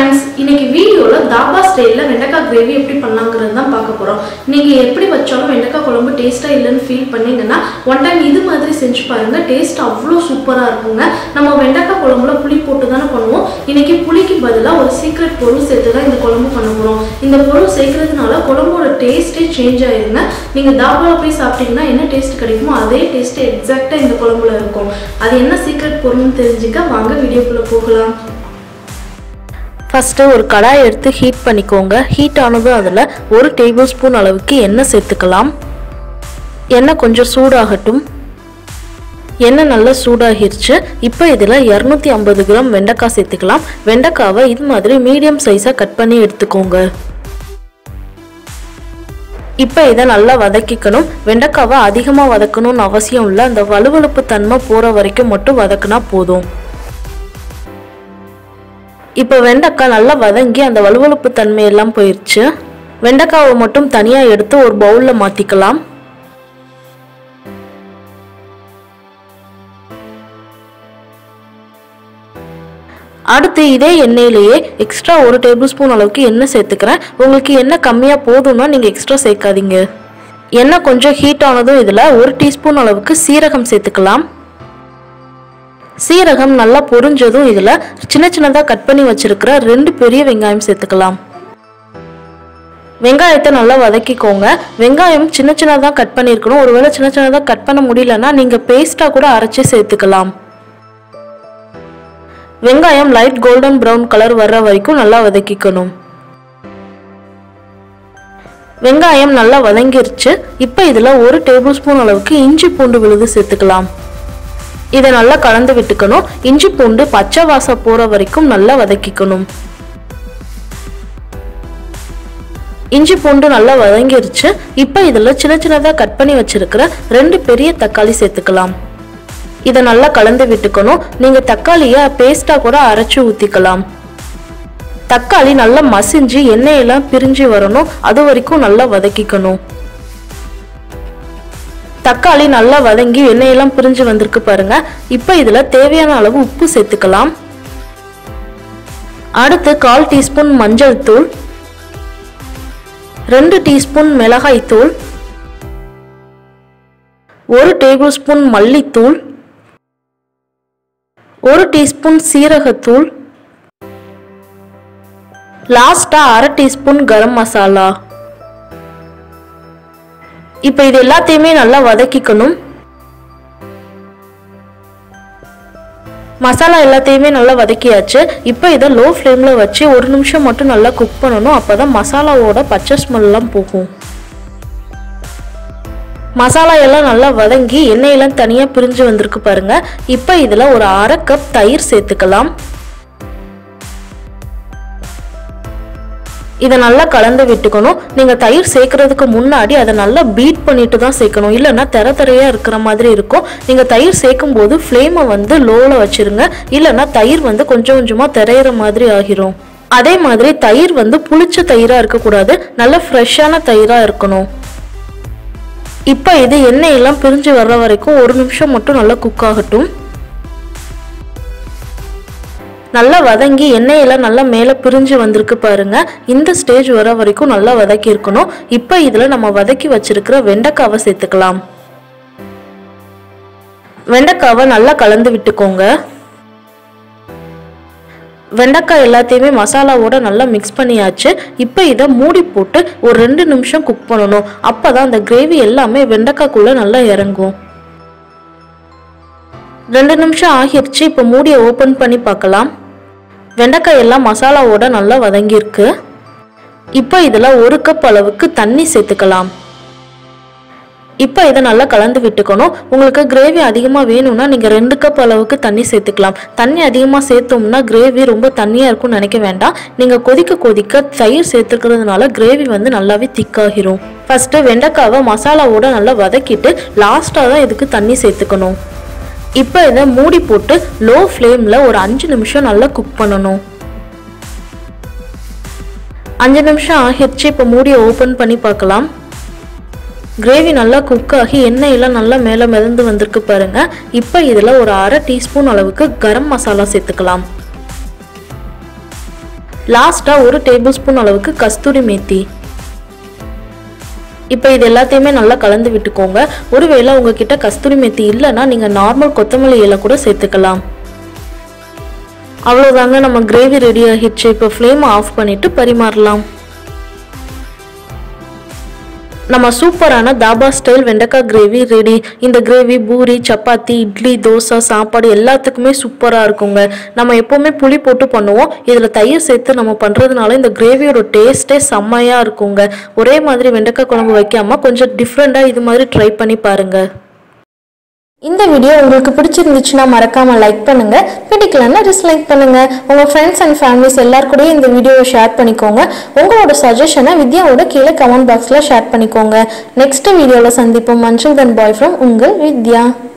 friends இன்னைக்கு வீடியோவில் தாபா ஸ்டைலில் வெண்டைக்காய் கிரேவி எப்படி பண்ணலாங்கிறது தான் பார்க்க போகிறோம் நீங்கள் எப்படி வச்சாலும் வெண்டைக்காய் குழம்பு டேஸ்ட்டாக இல்லைன்னு ஃபீல் பண்ணீங்கன்னா ஒன் டைம் இது மாதிரி செஞ்சு பாருங்கள் டேஸ்ட் அவ்வளோ சூப்பராக இருக்குங்க நம்ம வெண்டைக்காய் குழம்புல புளி போட்டு தானே பண்ணுவோம் இன்னைக்கு புளிக்கு பதிலாக ஒரு சீக்ரெட் பொருள் சேர்த்து தான் இந்த குழம்பு பண்ண போகிறோம் இந்த பொருள் சேர்க்கறதுனால குழம்போட டேஸ்ட்டே சேஞ்ச் ஆயிருங்க நீங்கள் தாபாவில் போய் சாப்பிட்டீங்கன்னா என்ன டேஸ்ட் கிடைக்குமோ அதே டேஸ்ட்டு எக்ஸாக்டாக இந்த குழம்புல இருக்கும் அது என்ன சீக்ரெட் பொருள்னு தெரிஞ்சுக்க வாங்க வீடியோக்குள்ளே போகலாம் ஃபஸ்ட்டு ஒரு கடாய் எடுத்து ஹீட் பண்ணிக்கோங்க ஹீட் ஆனதும் அதில் ஒரு டேபிள் ஸ்பூன் அளவுக்கு எண்ணெய் சேர்த்துக்கலாம் எண்ணெய் கொஞ்சம் சூடாகட்டும் எண்ணெய் நல்லா சூடாகிருச்சு இப்போ இதில் இரநூத்தி ஐம்பது கிராம் வெண்டைக்காய் சேர்த்துக்கலாம் வெண்டைக்காவை இது மாதிரி மீடியம் சைஸாக கட் பண்ணி எடுத்துக்கோங்க இப்போ இதை நல்லா வதக்கிக்கணும் வெண்டைக்காவை அதிகமாக வதக்கணும்னு அவசியம் இல்லை அந்த வலுவழுப்பு தன்மை போகிற வரைக்கும் மட்டும் வதக்குனா போதும் இப்போ வெண்டைக்காய் நல்லா வதங்கி அந்த வலுவழுப்பு தன்மை எல்லாம் போயிடுச்சு வெண்டைக்காவை மட்டும் தனியாக எடுத்து ஒரு பவுலில் மாற்றிக்கலாம் அடுத்து இதே எண்ணெயிலேயே எக்ஸ்ட்ரா ஒரு டேபிள் ஸ்பூன் அளவுக்கு எண்ணெய் சேர்த்துக்கிறேன் உங்களுக்கு எண்ணெய் கம்மியாக போதும்னா நீங்கள் எக்ஸ்ட்ரா சேர்க்காதீங்க எண்ணெய் கொஞ்சம் ஹீட் ஆனதும் இதில் ஒரு டீஸ்பூன் அளவுக்கு சீரகம் சேர்த்துக்கலாம் சீரகம் நல்லா பொரிஞ்சதும் இதில் சின்ன சின்னதாக கட் பண்ணி வச்சிருக்கிற ரெண்டு பெரிய வெங்காயம் சேர்த்துக்கலாம் வெங்காயத்தை நல்லா வதக்கிக்கோங்க வெங்காயம் சின்ன சின்னதாக கட் பண்ணியிருக்கணும் ஒருவேளை சின்ன சின்னதாக கட் பண்ண முடியலன்னா நீங்கள் பேஸ்ட்டாக கூட அரைச்சி சேர்த்துக்கலாம் வெங்காயம் லைட் கோல்டன் ப்ரௌன் கலர் வர்ற வரைக்கும் நல்லா வதக்கிக்கணும் வெங்காயம் நல்லா வதங்கிருச்சு இப்போ இதில் ஒரு டேபிள் ஸ்பூன் அளவுக்கு இஞ்சி பூண்டு விழுது சேர்த்துக்கலாம் இதை நல்லா கலந்து விட்டுக்கணும் இஞ்சி பூண்டு பச்சை வாசம் போற வரைக்கும் நல்லா வதக்கிக்கணும் இஞ்சி பூண்டு நல்லா வதங்கிருச்சு இப்போ இதில் சின்ன சின்னதாக கட் பண்ணி வச்சிருக்கிற ரெண்டு பெரிய தக்காளி சேர்த்துக்கலாம் இதை நல்லா கலந்து விட்டுக்கணும் நீங்கள் தக்காளியை பேஸ்ட்டாக கூட அரைச்சி ஊற்றிக்கலாம் தக்காளி நல்லா மசிஞ்சு எண்ணெயெல்லாம் பிரிஞ்சு வரணும் அது வரைக்கும் நல்லா வதக்கிக்கணும் தக்காளி நல்லா வதங்கி எண்ணெயெல்லாம் பிரிஞ்சு வந்திருக்கு பாருங்க இப்போ இதுல தேவையான அளவு உப்பு சேர்த்துக்கலாம் அடுத்து கால் டீஸ்பூன் மஞ்சள் தூள் ரெண்டு டீஸ்பூன் மிளகாய் தூள் ஒரு டேபிள் ஸ்பூன் மல்லித்தூள் ஒரு டீஸ்பூன் சீரகத்தூள் லாஸ்டா அரை டீஸ்பூன் கரம் மசாலா இப்போ இது எல்லாத்தையுமே நல்லா வதக்கிக்கணும் மசாலா எல்லாத்தையுமே நல்லா வதக்கியாச்சு இப்போ இதை லோ ஃப்ளேமில் வச்சு ஒரு நிமிஷம் மட்டும் நல்லா குக் பண்ணணும் அப்போ தான் மசாலாவோட பச்சை ஸ்மெல்லாம் போகும் மசாலா எல்லாம் நல்லா வதங்கி எண்ணெயெல்லாம் தனியாக பிரிஞ்சு வந்திருக்கு பாருங்க இப்போ இதில் ஒரு அரை கப் தயிர் சேர்த்துக்கலாம் இதை நல்லா கலந்து விட்டுக்கணும் நீங்கள் தயிர் சேர்க்கறதுக்கு முன்னாடி அதை நல்லா பீட் பண்ணிட்டு தான் சேர்க்கணும் இல்லைன்னா தெர தெரையாக இருக்கிற மாதிரி இருக்கும் நீங்கள் தயிர் சேர்க்கும் போது ஃப்ளேமை வந்து லோவில் வச்சிருங்க இல்லைன்னா தயிர் வந்து கொஞ்சம் கொஞ்சமாக திரையிற மாதிரி ஆகிரும் அதே மாதிரி தயிர் வந்து புளிச்ச தயிராக இருக்கக்கூடாது நல்ல ஃப்ரெஷ்ஷான தயிராக இருக்கணும் இப்போ இது எண்ணெயெல்லாம் பிரிஞ்சு வர்ற வரைக்கும் ஒரு நிமிஷம் மட்டும் நல்லா குக் ஆகட்டும் நல்லா வதங்கி எண்ணெயெல்லாம் நல்லா மேலே பிரிஞ்சு வந்திருக்கு பாருங்க இந்த ஸ்டேஜ் வர வரைக்கும் நல்லா வதக்கி இருக்கணும் இப்போ இதில் நம்ம வதக்கி வச்சிருக்கிற வெண்டைக்காவை சேர்த்துக்கலாம் வெண்டைக்காவை நல்லா கலந்து விட்டுக்கோங்க வெண்டைக்காய் எல்லாத்தையுமே மசாலாவோட நல்லா மிக்ஸ் பண்ணியாச்சு இப்போ இதை மூடி போட்டு ஒரு ரெண்டு நிமிஷம் குக் பண்ணணும் அப்போ தான் அந்த கிரேவி எல்லாமே வெண்டைக்காய்க்குள்ளே நல்லா இறங்கும் ரெண்டு நிமிஷம் ஆகிருச்சு இப்போ மூடியை ஓப்பன் பண்ணி பார்க்கலாம் வெண்டைக்காய் எல்லாம் மசாலாவோட நல்லா வதங்கியிருக்கு இப்போ இதில் ஒரு கப் அளவுக்கு தண்ணி சேர்த்துக்கலாம் இப்போ இதை நல்லா கலந்து விட்டுக்கணும் உங்களுக்கு கிரேவி அதிகமாக வேணும்னா நீங்கள் ரெண்டு கப் அளவுக்கு தண்ணி சேர்த்துக்கலாம் தண்ணி அதிகமாக சேர்த்தோம்னா கிரேவி ரொம்ப தண்ணியாக இருக்கும்னு நினைக்க வேண்டாம் நீங்கள் கொதிக்க கொதிக்க தயிர் சேர்த்துக்கிறதுனால கிரேவி வந்து நல்லாவே திக்காகிரும் ஃபஸ்ட்டு வெண்டைக்காவை மசாலாவோட நல்லா வதக்கிட்டு லாஸ்ட்டாக தான் இதுக்கு தண்ணி சேர்த்துக்கணும் இப்போ இதை மூடி போட்டு லோ ஃப்ளேமில் ஒரு அஞ்சு நிமிஷம் நல்லா குக் பண்ணணும் அஞ்சு நிமிஷம் ஆகிடுச்சு இப்போ மூடியை ஓப்பன் பண்ணி பார்க்கலாம் கிரேவி நல்லா குக் ஆகி எண்ணெயெல்லாம் நல்லா மேலே மிதந்து வந்திருக்கு பாருங்க இப்போ இதில் ஒரு அரை டீஸ்பூன் அளவுக்கு கரம் மசாலா சேர்த்துக்கலாம் லாஸ்ட்டாக ஒரு டேபிள் ஸ்பூன் அளவுக்கு கஸ்தூரி மேத்தி இப்போ இது எல்லாத்தையுமே நல்லா கலந்து விட்டுக்கோங்க ஒருவேளை உங்ககிட்ட கஸ்தூரி மெத்தி இல்லைன்னா நீங்கள் நார்மல் கொத்தமல்லி இலை கூட சேர்த்துக்கலாம் அவ்வளோதாங்க நம்ம கிரேவி ரெடி ஆகிடுச்சு இப்போ ஃப்ளேம் ஆஃப் பண்ணிட்டு பரிமாறலாம் நம்ம சூப்பரான தாபா ஸ்டைல் வெண்டைக்காய் கிரேவி ரெடி இந்த கிரேவி பூரி சப்பாத்தி இட்லி தோசை சாப்பாடு எல்லாத்துக்குமே சூப்பராக இருக்குங்க நம்ம எப்போவுமே புளி போட்டு பண்ணுவோம் இதில் தயிர் சேர்த்து நம்ம பண்ணுறதுனால இந்த கிரேவியோட டேஸ்ட்டே செம்மையாக இருக்குங்க ஒரே மாதிரி வெண்டைக்காய் குழம்பு வைக்காமல் கொஞ்சம் டிஃப்ரெண்ட்டாக இது மாதிரி ட்ரை பண்ணி பாருங்கள் இந்த வீடியோ உங்களுக்கு பிடிச்சிருந்துச்சுன்னா மறக்காம லைக் பண்ணுங்க பிடிக்கலன்னா டிஸ்லைக் பண்ணுங்க உங்க ஃப்ரெண்ட்ஸ் அண்ட் ஃபேமிலிஸ் எல்லார் கூடயும் இந்த வீடியோவை ஷேர் பண்ணிக்கோங்க உங்களோட சஜஷனை வித்யாவோட கீழே கமெண்ட் பாக்ஸ்ல ஷேர் பண்ணிக்கோங்க நெக்ஸ்ட் வீடியோவில் சந்திப்போம் மஞ்சள் தன் பாய் ஃப்ரம் உங்கள் வித்யா